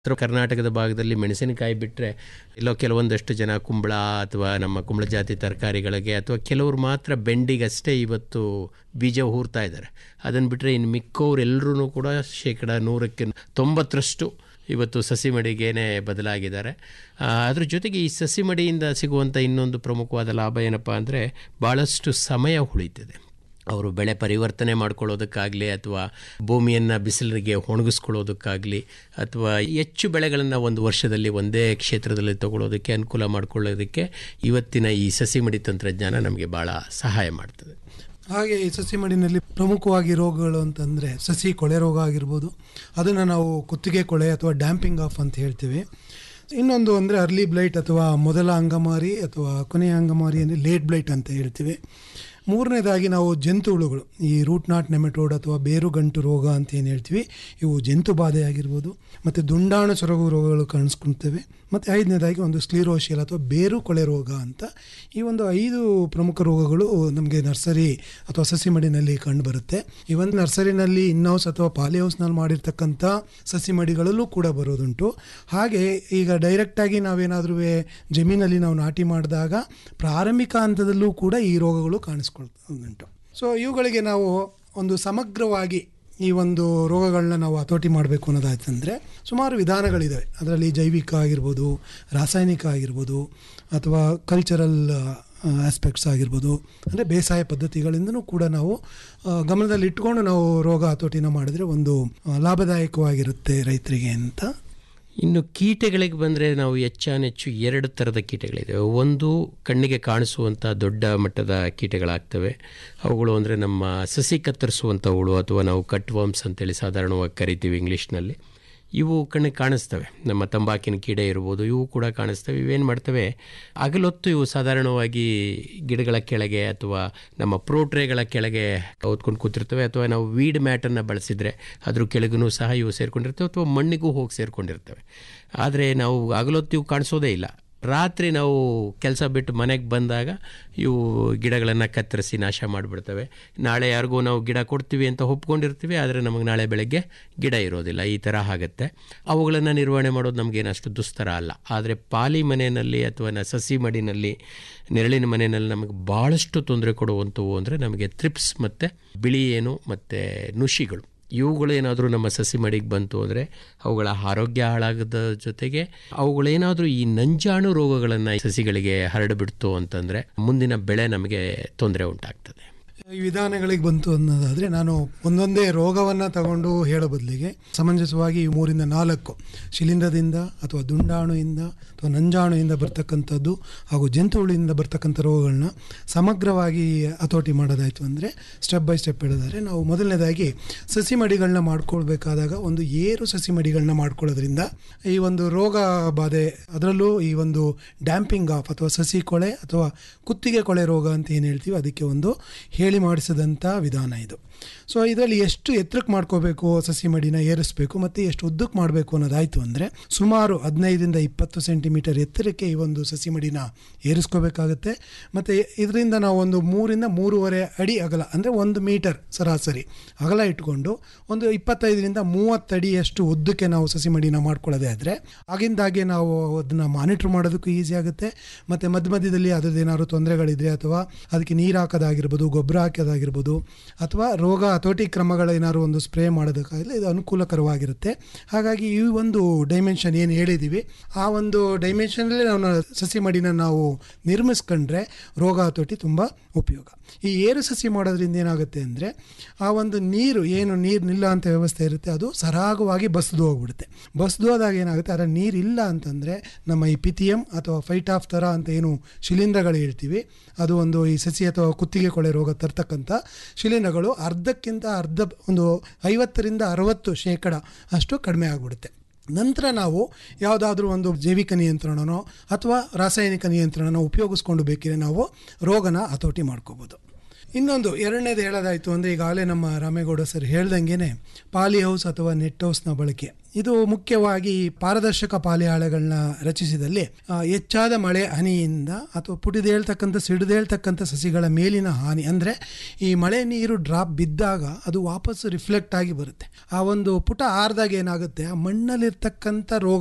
ಉತ್ತರ ಕರ್ನಾಟಕದ ಭಾಗದಲ್ಲಿ ಮೆಣಸಿನಕಾಯಿ ಬಿಟ್ಟರೆ ಎಲ್ಲೋ ಕೆಲವೊಂದಷ್ಟು ಜನ ಕುಂಬಳ ಅಥವಾ ನಮ್ಮ ಕುಂಬಳ ಜಾತಿ ತರಕಾರಿಗಳಿಗೆ ಅಥವಾ ಕೆಲವರು ಮಾತ್ರ ಬೆಂಡಿಗಷ್ಟೇ ಇವತ್ತು ಬೀಜ ಹೂರ್ತಾ ಇದ್ದಾರೆ ಅದನ್ನು ಬಿಟ್ಟರೆ ಇನ್ನು ಮಿಕ್ಕವರೆಲ್ಲರೂ ಕೂಡ ಶೇಕಡ ನೂರಕ್ಕೆ ತೊಂಬತ್ತರಷ್ಟು ಇವತ್ತು ಸಸಿ ಮಡಿಗೇನೆ ಬದಲಾಗಿದ್ದಾರೆ ಆ, ಅದ್ರ ಜೊತೆಗೆ ಈ ಸಸಿ ಮಡಿಯಿಂದ ಸಿಗುವಂಥ ಇನ್ನೊಂದು ಪ್ರಮುಖವಾದ ಲಾಭ ಏನಪ್ಪ ಅಂದರೆ ಭಾಳಷ್ಟು ಸಮಯ ಉಳಿತದೆ ಅವರು ಬೆಳೆ ಪರಿವರ್ತನೆ ಮಾಡ್ಕೊಳ್ಳೋದಕ್ಕಾಗಲಿ ಅಥವಾ ಭೂಮಿಯನ್ನು ಬಿಸಿಲಿಗೆ ಒಣಗಿಸ್ಕೊಳ್ಳೋದಕ್ಕಾಗಲಿ ಅಥವಾ ಹೆಚ್ಚು ಬೆಳೆಗಳನ್ನು ಒಂದು ವರ್ಷದಲ್ಲಿ ಒಂದೇ ಕ್ಷೇತ್ರದಲ್ಲಿ ತಗೊಳ್ಳೋದಕ್ಕೆ ಅನುಕೂಲ ಮಾಡ್ಕೊಳ್ಳೋದಕ್ಕೆ ಇವತ್ತಿನ ಈ ಸಸಿ ಮಡಿ ತಂತ್ರಜ್ಞಾನ ನಮಗೆ ಭಾಳ ಸಹಾಯ ಮಾಡ್ತದೆ ಹಾಗೆ ಈ ಸಸಿ ಮಡಿನಲ್ಲಿ ಪ್ರಮುಖವಾಗಿ ರೋಗಗಳು ಅಂತಂದರೆ ಸಸಿ ಕೊಳೆ ರೋಗ ಆಗಿರ್ಬೋದು ಅದನ್ನು ನಾವು ಕುತ್ತಿಗೆ ಕೊಳೆ ಅಥವಾ ಡ್ಯಾಂಪಿಂಗ್ ಆಫ್ ಅಂತ ಹೇಳ್ತೀವಿ ಇನ್ನೊಂದು ಅಂದರೆ ಅರ್ಲಿ ಬ್ಲೈಟ್ ಅಥವಾ ಮೊದಲ ಅಂಗಮಾರಿ ಅಥವಾ ಕೊನೆಯ ಅಂಗಮಾರಿಯಲ್ಲಿ ಲೇಟ್ ಬ್ಲೈಟ್ ಅಂತ ಹೇಳ್ತೀವಿ ಮೂರನೇದಾಗಿ ನಾವು ಜಂತು ಹುಳುಗಳು ಈ ರೂಟ್ ನಾಟ್ ನೆಮೆಟೋಡ್ ಅಥವಾ ಬೇರು ಗಂಟು ರೋಗ ಅಂತ ಏನು ಹೇಳ್ತೀವಿ ಇವು ಜಂತು ಬಾಧೆ ಆಗಿರ್ಬೋದು ಮತ್ತು ದುಂಡಾಣು ಸೊರಗು ರೋಗಗಳು ಕಾಣಿಸ್ಕೊಳ್ತೇವೆ ಮತ್ತು ಐದನೇದಾಗಿ ಒಂದು ಸ್ಕ್ಲಿರೋಶಿಯಲ್ ಅಥವಾ ಬೇರು ಕೊಳೆ ರೋಗ ಅಂತ ಈ ಒಂದು ಐದು ಪ್ರಮುಖ ರೋಗಗಳು ನಮಗೆ ನರ್ಸರಿ ಅಥವಾ ಸಸಿ ಮಡಿನಲ್ಲಿ ಕಂಡುಬರುತ್ತೆ ಈ ಒಂದು ನರ್ಸರಿನಲ್ಲಿ ಇನ್ ಹೌಸ್ ಅಥವಾ ಪಾಲಿ ಹೌಸ್ನಲ್ಲಿ ಮಾಡಿರ್ತಕ್ಕಂಥ ಸಸಿ ಮಡಿಗಳಲ್ಲೂ ಕೂಡ ಬರೋದುಂಟು ಹಾಗೆ ಈಗ ಡೈರೆಕ್ಟಾಗಿ ನಾವೇನಾದರೂ ಜಮೀನಲ್ಲಿ ನಾವು ನಾಟಿ ಮಾಡಿದಾಗ ಪ್ರಾರಂಭಿಕ ಹಂತದಲ್ಲೂ ಕೂಡ ಈ ರೋಗಗಳು ಕಾಣಿಸ್ಕೊಳ್ತುಂಟು ಸೊ ಇವುಗಳಿಗೆ ನಾವು ಒಂದು ಸಮಗ್ರವಾಗಿ ಈ ಒಂದು ರೋಗಗಳನ್ನ ನಾವು ಹತೋಟಿ ಮಾಡಬೇಕು ಅನ್ನೋದಾಯ್ತಂದರೆ ಸುಮಾರು ವಿಧಾನಗಳಿದ್ದಾವೆ ಅದರಲ್ಲಿ ಜೈವಿಕ ಆಗಿರ್ಬೋದು ರಾಸಾಯನಿಕ ಆಗಿರ್ಬೋದು ಅಥವಾ ಕಲ್ಚರಲ್ ಆಸ್ಪೆಕ್ಟ್ಸ್ ಆಗಿರ್ಬೋದು ಅಂದರೆ ಬೇಸಾಯ ಪದ್ಧತಿಗಳಿಂದನೂ ಕೂಡ ನಾವು ಆ, ಗಮನದಲ್ಲಿ ಇಟ್ಕೊಂಡು ನಾವು ರೋಗ ಹತೋಟಿನ ಮಾಡಿದ್ರೆ ಒಂದು ಆ, ಲಾಭದಾಯಕವಾಗಿರುತ್ತೆ ರೈತರಿಗೆ ಅಂತ ಇನ್ನು ಕೀಟಗಳಿಗೆ ಬಂದರೆ ನಾವು ಹೆಚ್ಚಾನೆಚ್ಚು ಎರಡು ಥರದ ಕೀಟಗಳಿದ್ದಾವೆ ಒಂದು ಕಣ್ಣಿಗೆ ಕಾಣಿಸುವಂಥ ದೊಡ್ಡ ಮಟ್ಟದ ಕೀಟಗಳಾಗ್ತವೆ ಅವುಗಳು ಅಂದರೆ ನಮ್ಮ ಸಸಿ ಕತ್ತರಿಸುವಂಥವುಗಳು ಅಥವಾ ನಾವು ಕಟ್ ವರ್ಮ್ಸ್ ಅಂತೇಳಿ ಸಾಧಾರಣವಾಗಿ ಕರಿತೀವಿ ಇಂಗ್ಲೀಷ್ನಲ್ಲಿ ಇವು ಕಣ್ಣಿಗೆ ಕಾಣಿಸ್ತವೆ ನಮ್ಮ ತಂಬಾಕಿನ ಕೀಡೆ ಇರ್ಬೋದು ಇವು ಕೂಡ ಕಾಣಿಸ್ತವೆ ಇವೇನು ಮಾಡ್ತವೆ ಹಗಲೊತ್ತು ಇವು ಸಾಧಾರಣವಾಗಿ ಗಿಡಗಳ ಕೆಳಗೆ ಅಥವಾ ನಮ್ಮ ಪ್ರೋಟ್ರೇಗಳ ಕೆಳಗೆ ಹೊತ್ಕೊಂಡು ಕೂತಿರ್ತವೆ ಅಥವಾ ನಾವು ವೀಡ್ ಮ್ಯಾಟನ್ನು ಬಳಸಿದರೆ ಅದ್ರ ಕೆಳಗೂ ಸಹ ಇವು ಸೇರ್ಕೊಂಡಿರ್ತವೆ ಅಥವಾ ಮಣ್ಣಿಗೂ ಹೋಗಿ ಸೇರ್ಕೊಂಡಿರ್ತವೆ ಆದರೆ ನಾವು ಹಗಲೊತ್ತು ಇವು ಕಾಣಿಸೋದೇ ಇಲ್ಲ ರಾತ್ರಿ ನಾವು ಕೆಲಸ ಬಿಟ್ಟು ಮನೆಗೆ ಬಂದಾಗ ಇವು ಗಿಡಗಳನ್ನು ಕತ್ತರಿಸಿ ನಾಶ ಮಾಡಿಬಿಡ್ತವೆ ನಾಳೆ ಯಾರಿಗೂ ನಾವು ಗಿಡ ಕೊಡ್ತೀವಿ ಅಂತ ಒಪ್ಕೊಂಡಿರ್ತೀವಿ ಆದರೆ ನಮಗೆ ನಾಳೆ ಬೆಳಗ್ಗೆ ಗಿಡ ಇರೋದಿಲ್ಲ ಈ ಥರ ಆಗುತ್ತೆ ಅವುಗಳನ್ನು ನಿರ್ವಹಣೆ ಮಾಡೋದು ನಮಗೇನು ಅಷ್ಟು ದುಸ್ತರ ಅಲ್ಲ ಆದರೆ ಪಾಲಿ ಮನೆಯಲ್ಲಿ ಅಥವಾ ನ ಸಸಿ ಮಡಿನಲ್ಲಿ ನೆರಳಿನ ಮನೆಯಲ್ಲಿ ನಮಗೆ ಭಾಳಷ್ಟು ತೊಂದರೆ ಕೊಡುವಂಥವು ಅಂದರೆ ನಮಗೆ ತ್ರಿಪ್ಸ್ ಮತ್ತು ಬಿಳಿ ಏನು ಮತ್ತು ನುಷಿಗಳು ಇವುಗಳು ಏನಾದರೂ ನಮ್ಮ ಸಸಿ ಮಡಿಗೆ ಬಂತು ಅಂದರೆ ಅವುಗಳ ಆರೋಗ್ಯ ಹಾಳಾಗದ ಜೊತೆಗೆ ಅವುಗಳೇನಾದರೂ ಈ ನಂಜಾಣು ರೋಗಗಳನ್ನು ಸಸಿಗಳಿಗೆ ಹರಡಿಬಿಡ್ತು ಅಂತಂದರೆ ಮುಂದಿನ ಬೆಳೆ ನಮಗೆ ತೊಂದರೆ ಉಂಟಾಗ್ತದೆ ಈ ವಿಧಾನಗಳಿಗೆ ಬಂತು ಅನ್ನೋದಾದರೆ ನಾನು ಒಂದೊಂದೇ ರೋಗವನ್ನು ತಗೊಂಡು ಹೇಳೋ ಬದಲಿಗೆ ಸಮಂಜಸವಾಗಿ ಈ ಮೂರಿಂದ ನಾಲ್ಕು ಶಿಲೀಂಧ್ರದಿಂದ ಅಥವಾ ದುಂಡಾಣುವಿಂದ ಅಥವಾ ನಂಜಾಣುವಿಂದ ಬರ್ತಕ್ಕಂಥದ್ದು ಹಾಗೂ ಜಂತುಹುಳಿಯಿಂದ ಬರ್ತಕ್ಕಂಥ ರೋಗಗಳನ್ನ ಸಮಗ್ರವಾಗಿ ಹತೋಟಿ ಮಾಡೋದಾಯಿತು ಅಂದರೆ ಸ್ಟೆಪ್ ಬೈ ಸ್ಟೆಪ್ ಹೇಳಿದರೆ ನಾವು ಮೊದಲನೇದಾಗಿ ಸಸಿ ಮಡಿಗಳನ್ನ ಮಾಡ್ಕೊಳ್ಬೇಕಾದಾಗ ಒಂದು ಏರು ಸಸಿ ಮಡಿಗಳನ್ನ ಮಾಡ್ಕೊಳ್ಳೋದ್ರಿಂದ ಈ ಒಂದು ರೋಗ ಬಾಧೆ ಅದರಲ್ಲೂ ಈ ಒಂದು ಡ್ಯಾಂಪಿಂಗ್ ಆಫ್ ಅಥವಾ ಸಸಿ ಕೊಳೆ ಅಥವಾ ಕುತ್ತಿಗೆ ಕೊಳೆ ರೋಗ ಅಂತ ಏನು ಹೇಳ್ತೀವಿ ಅದಕ್ಕೆ ಒಂದು ಹೇಳಿ ಮಾಡಿಸಿದಂಥ ವಿಧಾನ ಇದು ಸೊ ಇದರಲ್ಲಿ ಎಷ್ಟು ಎತ್ತರಕ್ಕೆ ಮಾಡ್ಕೋಬೇಕು ಸಸಿ ಮಡಿನ ಏರಿಸಬೇಕು ಮತ್ತು ಎಷ್ಟು ಉದ್ದಕ್ಕೆ ಮಾಡಬೇಕು ಅನ್ನೋದಾಯಿತು ಅಂದರೆ ಸುಮಾರು ಹದಿನೈದರಿಂದ ಇಪ್ಪತ್ತು ಸೆಂಟಿಮೀಟರ್ ಎತ್ತರಕ್ಕೆ ಈ ಒಂದು ಸಸಿ ಮಡಿನ ಏರಿಸ್ಕೋಬೇಕಾಗುತ್ತೆ ಮತ್ತು ಇದರಿಂದ ನಾವು ಒಂದು ಮೂರಿಂದ ಮೂರುವರೆ ಅಡಿ ಅಗಲ ಅಂದರೆ ಒಂದು ಮೀಟರ್ ಸರಾಸರಿ ಅಗಲ ಇಟ್ಕೊಂಡು ಒಂದು ಇಪ್ಪತ್ತೈದರಿಂದ ಮೂವತ್ತು ಅಡಿಯಷ್ಟು ಉದ್ದಕ್ಕೆ ನಾವು ಸಸಿ ಮಡಿನ ಮಾಡ್ಕೊಳ್ಳೋದೇ ಆದರೆ ಆಗಿಂದಾಗೆ ನಾವು ಅದನ್ನು ಮಾನಿಟ್ರ್ ಮಾಡೋದಕ್ಕೂ ಈಸಿ ಆಗುತ್ತೆ ಮತ್ತು ಮಧ್ಯ ಮಧ್ಯದಲ್ಲಿ ಅದ್ರದ್ದು ಏನಾದ್ರು ತೊಂದರೆಗಳಿದ್ರೆ ಅಥವಾ ಅದಕ್ಕೆ ನೀರು ಹಾಕೋದಾಗಿರ್ಬೋದು ಗೊಬ್ಬರ ಹಾಕೋದಾಗಿರ್ಬೋದು ಅಥವಾ ರೋಗ ಹತೋಟಿ ಕ್ರಮಗಳು ಏನಾದ್ರು ಒಂದು ಸ್ಪ್ರೇ ಮಾಡೋದಕ್ಕಾಗಲಿ ಇದು ಅನುಕೂಲಕರವಾಗಿರುತ್ತೆ ಹಾಗಾಗಿ ಈ ಒಂದು ಡೈಮೆನ್ಷನ್ ಏನು ಹೇಳಿದ್ದೀವಿ ಆ ಒಂದು ಡೈಮೆನ್ಷನಲ್ಲಿ ನಾವು ಸಸಿ ಮಡಿನ ನಾವು ನಿರ್ಮಿಸ್ಕೊಂಡ್ರೆ ರೋಗ ಹತೋಟಿ ತುಂಬ ಉಪಯೋಗ ಈ ಏರು ಸಸಿ ಮಾಡೋದ್ರಿಂದ ಏನಾಗುತ್ತೆ ಅಂದರೆ ಆ ಒಂದು ನೀರು ಏನು ನೀರು ನಿಲ್ಲ ಅಂತ ವ್ಯವಸ್ಥೆ ಇರುತ್ತೆ ಅದು ಸರಾಗವಾಗಿ ಬಸ್ದು ಹೋಗ್ಬಿಡುತ್ತೆ ಬಸ್ದು ಹೋದಾಗ ಏನಾಗುತ್ತೆ ಅದರ ನೀರು ಇಲ್ಲ ಅಂತಂದರೆ ನಮ್ಮ ಈ ಪಿಥಿಯಂ ಅಥವಾ ಫೈಟ್ ಆಫ್ ಥರ ಅಂತ ಏನು ಶಿಲೀಂಧ್ರಗಳು ಹೇಳ್ತೀವಿ ಅದು ಒಂದು ಈ ಸಸಿ ಅಥವಾ ಕುತ್ತಿಗೆ ಕೊಳೆ ರೋಗ ತರ್ತಕ್ಕಂಥ ಶಿಲೀಂಧ್ರಗಳು ಅರ್ಧಕ್ಕಿಂತ ಅರ್ಧ ಒಂದು ಐವತ್ತರಿಂದ ಅರವತ್ತು ಶೇಕಡ ಅಷ್ಟು ಕಡಿಮೆ ಆಗಿಬಿಡುತ್ತೆ ನಂತರ ನಾವು ಯಾವುದಾದ್ರೂ ಒಂದು ಜೈವಿಕ ನಿಯಂತ್ರಣನೋ ಅಥವಾ ರಾಸಾಯನಿಕ ನಿಯಂತ್ರಣನೋ ಉಪಯೋಗಿಸ್ಕೊಂಡು ಬೇಕಿದ್ರೆ ನಾವು ರೋಗನ ಹತೋಟಿ ಮಾಡ್ಕೋಬೋದು ಇನ್ನೊಂದು ಎರಡನೇದು ಹೇಳೋದಾಯಿತು ಅಂದರೆ ಈಗಾಗಲೇ ನಮ್ಮ ರಾಮೇಗೌಡ ಸರ್ ಹೇಳ್ದಂಗೆ ಪಾಲಿ ಹೌಸ್ ಅಥವಾ ನೆಟ್ ಹೌಸ್ನ ಬಳಕೆ ಇದು ಮುಖ್ಯವಾಗಿ ಪಾರದರ್ಶಕ ಪಾಲಿ ಹಾಳೆಗಳನ್ನ ರಚಿಸಿದಲ್ಲಿ ಆ, ಹೆಚ್ಚಾದ ಮಳೆ ಹನಿಯಿಂದ ಅಥವಾ ಪುಟಿದೇಳ್ತಕ್ಕಂಥ ಸಿಡಿದೇಳ್ತಕ್ಕಂಥ ಸಸಿಗಳ ಮೇಲಿನ ಹಾನಿ ಅಂದರೆ ಈ ಮಳೆ ನೀರು ಡ್ರಾಪ್ ಬಿದ್ದಾಗ ಅದು ವಾಪಸ್ ರಿಫ್ಲೆಕ್ಟ್ ಆಗಿ ಬರುತ್ತೆ ಆ ಒಂದು ಪುಟ ಆರ್ದಾಗ ಏನಾಗುತ್ತೆ ಆ ಮಣ್ಣಲ್ಲಿರ್ತಕ್ಕಂಥ ರೋಗ